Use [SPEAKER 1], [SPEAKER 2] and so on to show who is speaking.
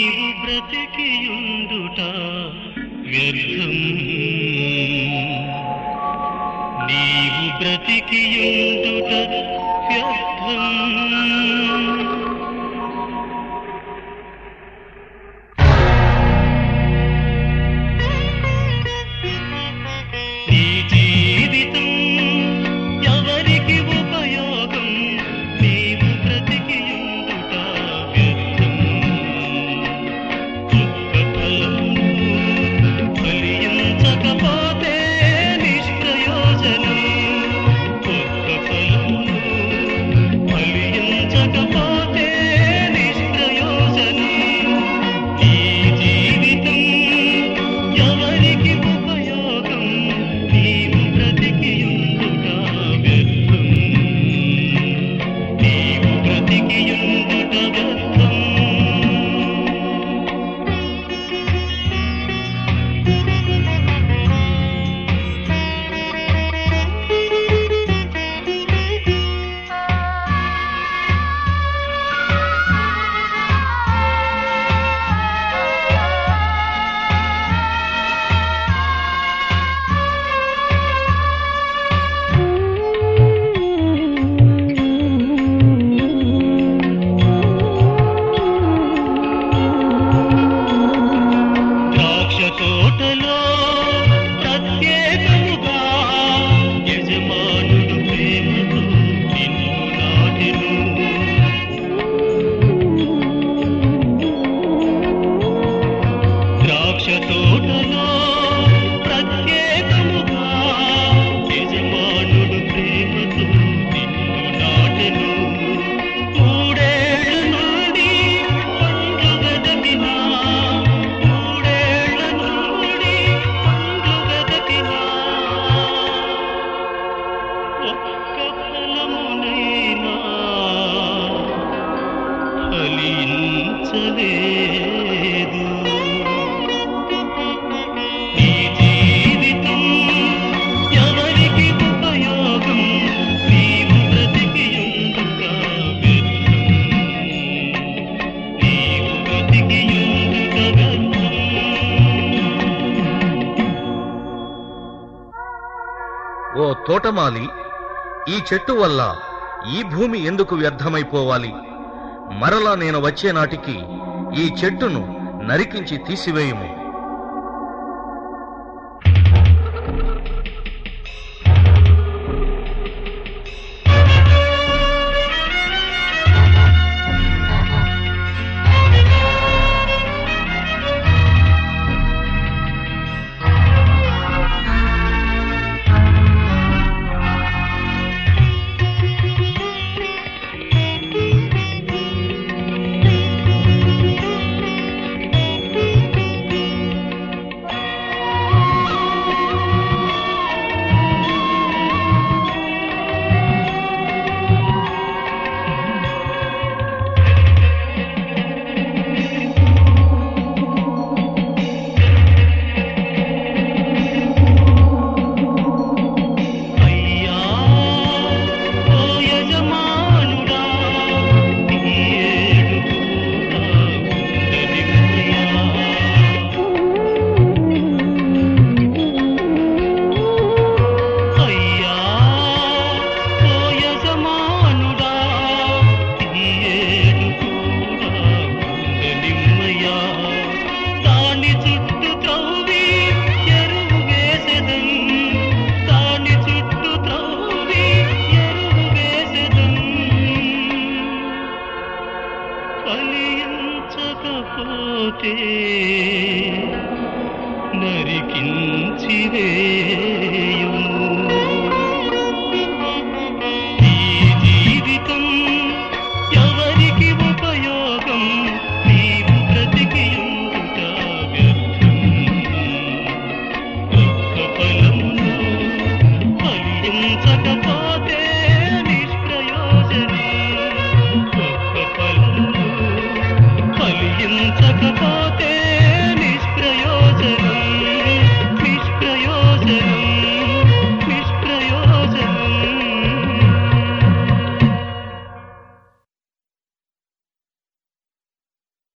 [SPEAKER 1] నీవు బ్రతికియుండుట వ్యర్థం నీవు బ్రతికియుండుట వ్యర్థం నీ జీవితం ఎవరికి ఉపయోగం నీవు బ్రతికియుండుట వ్యర్థం దుఃఖ ఫలము ఫలించకపోతే నిష్ప్రయోజనం దుఃఖ ఫలము ఫలించకపోతే నిష్ప్రయోజనం ఈ జీవితం ఎవరికి ఉపయోగం నీవు బ్రతికియుండుట వ్యర్థం నీవు బ్రతికియుండుట వ్యర్థం ద్రాక్ష తోటలో ప్రత్యేకముగా యజమానుడు ప్రేమతో నిన్ను నాటెను ద్రాక్ష తోటలో ప్రత్యేకముగా యజమానుడు ప్రేమతో నిన్ను నాటెను మూడేళ్ల నుండి పండ్లు వెదకినా మూడేళ్ల నుండి పండ్లు వెదకినా ఒక్క ఫలమునైనా ఫలించలేదు నీ జీవితం ఎవరికి ఉపయోగం నీవు బ్రతికియుండుట వ్యర్థం నీవు బ్రతికియుండుట వ్యర్థం
[SPEAKER 2] ఓ తోటమాలి ఈ చెట్టు వల్ల ఈ భూమి ఎందుకు వ్యర్థమైపోవాలి మరలా నేను వచ్చే నాటికి ఈ చెట్టును నరికించి తీసివేయుము
[SPEAKER 1] అయ్యా ఓ యజమానుడా ఈ ఏడు కూడా ఉండనివ్వయ్యా. అయ్యా ఓ యజమానుడా ఈ ఏడు కూడా ఉండనివ్వయ్యా. దాని చుట్టూ త్రవ్వి ఎరువు వేసెదం దాని చుట్టూ త్రవ్వి ఎరువు వేసెదం ఫలించకపోతే నరికించి వేయదం